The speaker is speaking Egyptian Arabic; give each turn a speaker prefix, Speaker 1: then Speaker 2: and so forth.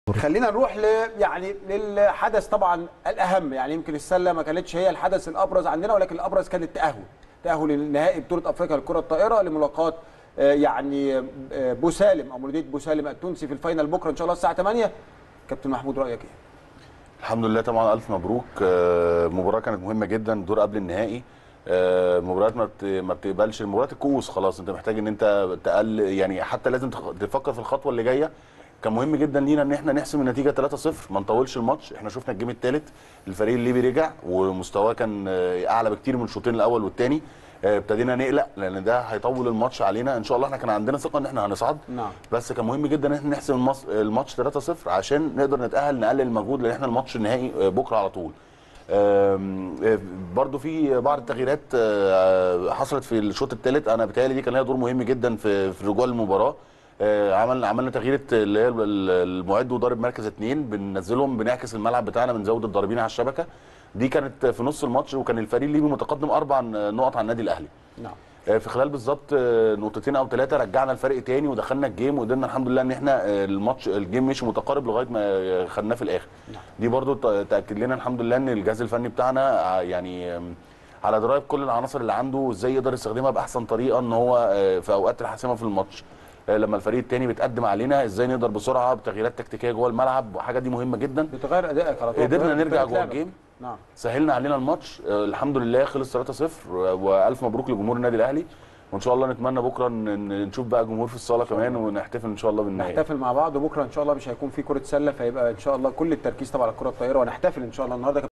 Speaker 1: خلينا نروح ل يعني للحدث طبعا الاهم يعني يمكن السله ما كانتش هي الحدث الابرز عندنا ولكن الابرز كان التاهل تاهل للنهائي بطوله افريقيا للكره الطائره لملاقاه آه، يعني آه، بوسالم او مولوديه بوسالم التونسي في الفاينل بكره ان شاء الله الساعه 8 كابتن محمود رايك ايه؟
Speaker 2: الحمد لله طبعا الف مبروك آه، مباراه كانت مهمه جدا دور قبل النهائي آه، مباريات ما بت- ما بتقبلش مباريات الكؤوس خلاص انت محتاج ان انت تقل يعني حتى لازم تخ- تفكر في الخطوه اللي جايه كان مهم جدا لينا ان احنا نحسم النتيجه 3-0 ما نطولش الماتش احنا شفنا الجيم الثالث الفريق الليبي رجع ومستواه كان آه، اعلى بكتير من الشوطين الاول والثاني ابتدينا نقلق لان ده هيطول الماتش علينا ان شاء الله احنا كان عندنا ثقه ان احنا هنصعد
Speaker 1: نعم.
Speaker 2: بس كان مهم جدا ان احنا نحسم المص- الماتش 3-0 عشان نقدر نتاهل نقلل المجهود لان احنا الماتش النهائي آه، بكره على طول آم، آه، برضو في بعض التغييرات آه، حصلت في الشوط الثالث انا بتهيألي دي كان لها دور مهم جدا في في رجوع المباراه آه، عملنا عملنا تغيير اللي هي ال- المعد وضارب مركز اثنين بننزلهم بنعكس الملعب بتاعنا بنزود الضاربين على الشبكه دي كانت في نص الماتش وكان الفريق الليبي متقدم اربع نقط على النادي الاهلي
Speaker 1: نعم
Speaker 2: آه، في خلال بالظبط آه، نقطتين او ثلاثه رجعنا الفرق تاني ودخلنا الجيم وقدرنا الحمد لله ان احنا آه، الماتش الجيم مش متقارب لغايه ما آه، خدناه في الاخر دي برضو ت- تاكد لنا الحمد لله ان الجهاز الفني بتاعنا ع- يعني آم، على درايه بكل العناصر اللي عنده وازاي يقدر يستخدمها باحسن طريقه ان هو آه، في اوقات الحاسمه في الماتش آه، لما الفريق التاني بيتقدم علينا ازاي نقدر بسرعه بتغييرات تكتيكيه جوه الملعب وحاجه دي مهمه جدا
Speaker 1: بتغير ادائك على طول
Speaker 2: قدرنا
Speaker 1: بتغير
Speaker 2: نرجع
Speaker 1: طريقة
Speaker 2: جوه
Speaker 1: لعبك.
Speaker 2: الجيم.
Speaker 1: نعم
Speaker 2: سهلنا علينا الماتش آه، الحمد لله خلص 3-0 والف مبروك لجمهور النادي الاهلي وان شاء الله نتمنى بكره ن- ن- نشوف بقى جمهور في الصاله كمان ونحتفل ان شاء الله بالنهائي
Speaker 1: نحتفل مع بعض وبكره ان شاء الله مش هيكون في كره سله فيبقى ان شاء الله كل التركيز طبعا على الكره الطائره ونحتفل ان شاء الله النهارده